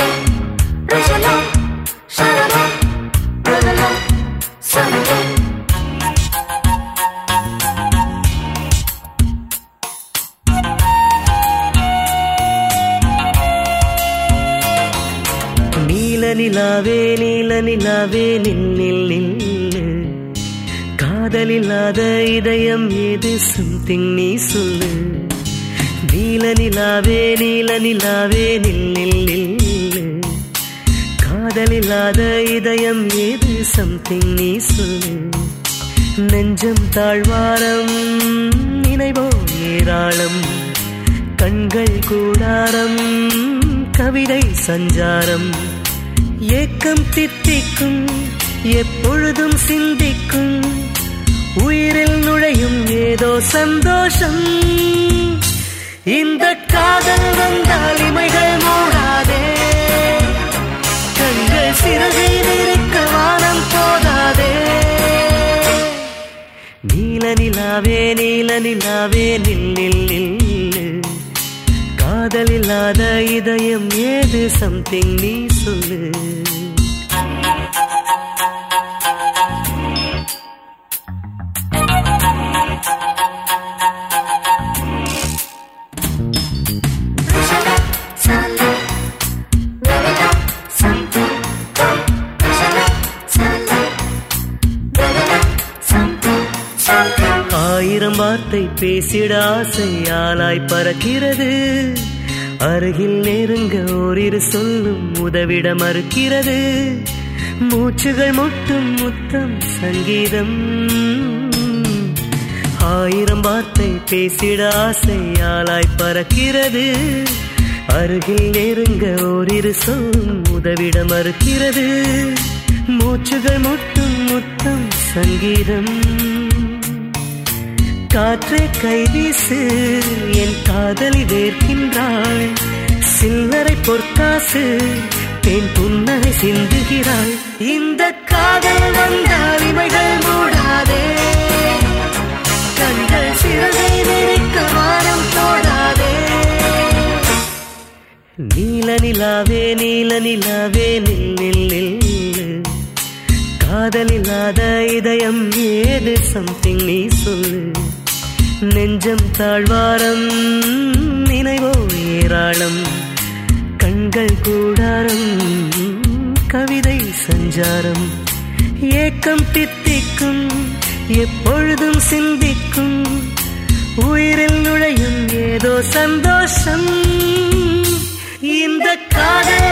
நீல நிலாவே நீல நிலாவே நின்னில் நில்லு காதலில்லாத இதயம் ஏது சம்திங் நீ சொல்லு நீல நிலாவே நீல நிலாவே நின்னில் நில்லு காதலில்லாத இதயம் ஏது சம்திங் நீ சொல்லு நெஞ்சம் தாழ்வாரம் நினைவோ ஏராளம் கண்கள் கூடாரம் கவிதை சஞ்சாரம் ஏக்கம் தித்திக்கும் எப்பொழுதும் சிந்திக்கும் உயிரில் நுழையும் ஏதோ சந்தோஷம் இந்த காதல் வந்தால் இமைகள் மூடாதே கண்கள் சிறகை நிற்க வானம் போதாதே நீல நிலாவே நீல நிலாவே நில்லில் நில்லு காதலில்லாத இதயம் ஏது சம்திங் நீ சொல்லு ஆயிரம் வார்த்தை பேசிட ஆசையாலாய் பறக்கிறது அருகில் நெருங்க ஓரிரு சொல்லும் உதவிட மறுக்கிறது மூச்சுகள் முட்டும் முத்தம் சங்கீதம் ஆயிரம் வார்த்தை பேசிட ஆசையாலாய் பறக்கிறது அருகில் நெருங்க ஓரிரு சொல்லும் உதவிட மறுக்கிறது மூச்சுகள் முட்டும் முத்தம் சங்கீதம் காற்றே கைவீசு என் காதலி வேர்க்கின்றாள் சில்லறை பொற்காசு தேன் புன்னகை சிந்துகிறாள் இந்த காதல் வந்தால் இமைகள் மூடாதே கண்கள் சிறகை நெருக்க வாரம் போடாதே நீல நிலாவே நீல நிலாவே நில் நில் நில்லு காதலில்லாத இதயம் ஏது சம்திங் நீ சொல்லு நெஞ்சம் தாழ்வாரம் நினைவோ ஏராளம் கண்கள் கூடாரம் கவிதை சஞ்சாரம் ஏக்கம் தித்திக்கும் எப்பொழுதும் சிந்திக்கும் உயிரில் நுழையும் ஏதோ சந்தோஷம் இந்த காதல்